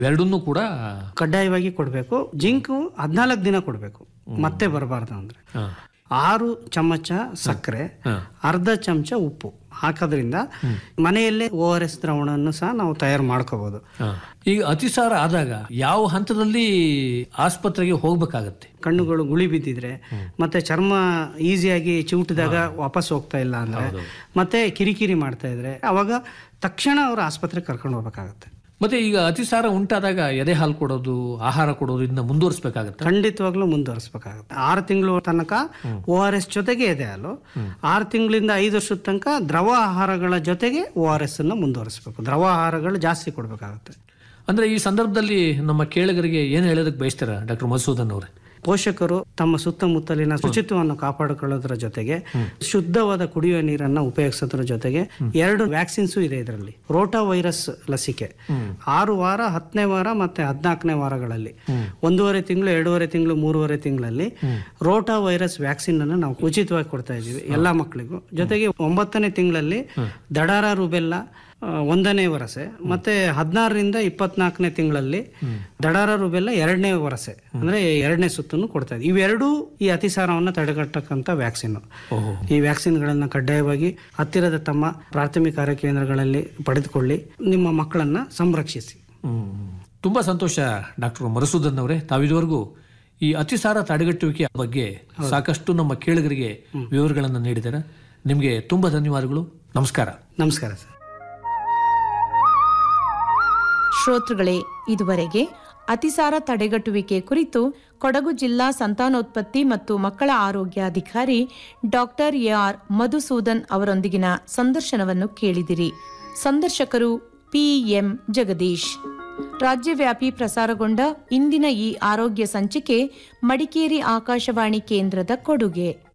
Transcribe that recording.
ಎರಡನ್ನೂ ಕೂಡ ಕಡ್ಡಾಯವಾಗಿ ಕೊಡಬೇಕು ಜಿಂಕು ಹದಿನಾಲ್ಕು ದಿನ ಕೊಡಬೇಕು ಮತ್ತೆ ಬರಬಾರ್ದು ಅಂದ್ರೆ ಹಾ, ಆರು ಚಮಚ ಸಕ್ಕರೆ ಹಾ. ಅರ್ಧ ಚಮಚ ಉಪ್ಪು ಹಾಕೋದ್ರಿಂದ ಮನೆಯಲ್ಲೇ ಓ ಆರ್ ಎಸ್ ದ್ರಾವಣವನ್ನು ಸಹ ನಾವು ತಯಾರು ಮಾಡ್ಕೋಬಹುದು ಹಾ. ಈಗ ಅತಿಸಾರ ಆದಾಗ ಯಾವ ಹಂತದಲ್ಲಿ ಆಸ್ಪತ್ರೆಗೆ ಹೋಗ್ಬೇಕಾಗತ್ತೆ ಕಣ್ಣುಗಳು ಗುಳಿ ಬಿದ್ದಿದ್ರೆ ಮತ್ತೆ ಚರ್ಮ ಈಸಿಯಾಗಿ ಚಿವುಟಿದಾಗ ವಾಪಸ್ ಹೋಗ್ತಾ ಇಲ್ಲ ಅಂದ್ರೆ ಮತ್ತೆ ಕಿರಿಕಿರಿ ಮಾಡ್ತಾ ಇದ್ರೆ ಅವಾಗ ತಕ್ಷಣ ಅವ್ರ ಆಸ್ಪತ್ರೆಗೆ ಕರ್ಕೊಂಡು ಹೋಗ್ಬೇಕಾಗತ್ತೆ ಮತ್ತೆ ಈಗ ಅತಿಸಾರ ಉಂಟಾದಾಗ ಎದೆ ಹಾಲು ಕೊಡೋದು ಆಹಾರ ಕೊಡೋದು ಇದನ್ನ ಮುಂದುವರಿಸಬೇಕಾಗತ್ತೆ ಖಂಡಿತವಾಗ್ಲೂ ಮುಂದುವರಿಸ್ಬೇಕಾಗುತ್ತೆ ಆರು ತಿಂಗಳು ತನಕ ಓ ಆರ್ ಎಸ್ ಜೊತೆಗೆ ಇದೆ ಹಾಲು ಆರು ತಿಂಗಳಿಂದ ಐದು ವರ್ಷದ ತನಕ ದ್ರವ ಆಹಾರಗಳ ಜೊತೆಗೆ ಓ ಆರ್ ಎಸ್ ಅನ್ನು ಮುಂದುವರಿಸಬೇಕು ದ್ರವ ಆಹಾರಗಳು ಜಾಸ್ತಿ ಕೊಡಬೇಕಾಗುತ್ತೆ ಅಂದ್ರೆ ಈ ಸಂದರ್ಭದಲ್ಲಿ ನಮ್ಮ ಕೇಳಿಗರಿಗೆ ಏನು ಹೇಳೋದಕ್ಕೆ ಬಯಸ್ತಾರ ಡಾಕ್ಟರ್ ಮಧುಸೂದನ್ ಅವರೇ ಪೋಷಕರು ತಮ್ಮ ಸುತ್ತಮುತ್ತಲಿನ ಶುಚಿತ್ವವನ್ನು ಕಾಪಾಡಿಕೊಳ್ಳೋದ್ರ ಜೊತೆಗೆ ಶುದ್ಧವಾದ ಕುಡಿಯುವ ನೀರನ್ನ ಉಪಯೋಗಿಸೋದ್ರ ಜೊತೆಗೆ ಎರಡು ವ್ಯಾಕ್ಸಿನ್ಸು ಇದೆ ಇದರಲ್ಲಿ ರೋಟಾ ವೈರಸ್ ಲಸಿಕೆ ಆರು ವಾರ ಹತ್ತನೇ ವಾರ ಮತ್ತೆ ಹದಿನಾಲ್ಕನೇ ವಾರಗಳಲ್ಲಿ ಒಂದೂವರೆ ತಿಂಗಳು ಎರಡೂವರೆ ತಿಂಗಳು ಮೂರುವರೆ ತಿಂಗಳಲ್ಲಿ ರೋಟಾ ವೈರಸ್ ವ್ಯಾಕ್ಸಿನ್ ಅನ್ನು ನಾವು ಉಚಿತವಾಗಿ ಕೊಡ್ತಾ ಇದ್ದೀವಿ ಎಲ್ಲಾ ಮಕ್ಕಳಿಗೂ ಜೊತೆಗೆ ಒಂಬತ್ತನೇ ತಿಂಗಳಲ್ಲಿ ದಡಾರ ರುಬೆಲ್ಲ ಆ, ಒಂದನೇ ವರಸೆ ಮತ್ತೆ ಹದಿನಾರರಿಂದ ಇಪ್ಪತ್ನಾಲ್ಕನೇ ತಿಂಗಳಲ್ಲಿ ದಡಾರ ರುಬೆಲ್ಲ ಎರಡನೇ ವರಸೆ ಅಂದ್ರೆ ಎರಡನೇ ಸುತ್ತನ್ನು ಕೊಡ್ತಾ ಇದ್ದೀವಿ ಇವೆರಡೂ ಈ ಅತಿಸಾರವನ್ನು ತಡೆಗಟ್ಟಕ್ಕಂಥ ವ್ಯಾಕ್ಸಿನ್ ಈ ವ್ಯಾಕ್ಸಿನ್ಗಳನ್ನ ಕಡ್ಡಾಯವಾಗಿ ಹತ್ತಿರದ ತಮ್ಮ ಪ್ರಾಥಮಿಕ ಆರೋಗ್ಯ ಕೇಂದ್ರಗಳಲ್ಲಿ ಪಡೆದುಕೊಳ್ಳಿ ನಿಮ್ಮ ಮಕ್ಕಳನ್ನ ಸಂರಕ್ಷಿಸಿ ಹ್ಮ್. ತುಂಬಾ ಸಂತೋಷ ಡಾಕ್ಟರ್ ಮಧುಸೂದನ್ ಅವರೇ ತಾವಿದುವರೆಗೂ ಈ ಅತಿಸಾರ ತಡೆಗಟ್ಟುವಿಕೆ ಬಗ್ಗೆ ಸಾಕಷ್ಟು ನಮ್ಮ ಕೇಳಿಗರಿಗೆ ವಿವರಗಳನ್ನು ನೀಡಿದ್ದಾರೆ ನಿಮಗೆ ತುಂಬಾ ಧನ್ಯವಾದಗಳು ನಮಸ್ಕಾರ ನಮಸ್ಕಾರ ಸರ್ ಶ್ರೋತೃಗಳೇ ಇದುವರೆಗೆ ಅತಿಸಾರ ತಡೆಗಟ್ಟುವಿಕೆ ಕುರಿತು ಕೊಡಗು ಜಿಲ್ಲಾ ಸಂತಾನೋತ್ಪತ್ತಿ ಮತ್ತು ಮಕ್ಕಳ ಆರೋಗ್ಯ ಅಧಿಕಾರಿ ಡಾಕ್ಟರ್ ಎಆರ್ ಮಧುಸೂದನ್ ಅವರೊಂದಿಗಿನ ಸಂದರ್ಶನವನ್ನು ಕೇಳಿದಿರಿ ಸಂದರ್ಶಕರು ಪಿಎಂ ಜಗದೀಶ್ ರಾಜ್ಯವ್ಯಾಪಿ ಪ್ರಸಾರಗೊಂಡ ಇಂದಿನ ಈ ಆರೋಗ್ಯ ಸಂಚಿಕೆ ಮಡಿಕೇರಿ ಆಕಾಶವಾಣಿ ಕೇಂದ್ರದ ಕೊಡುಗೆ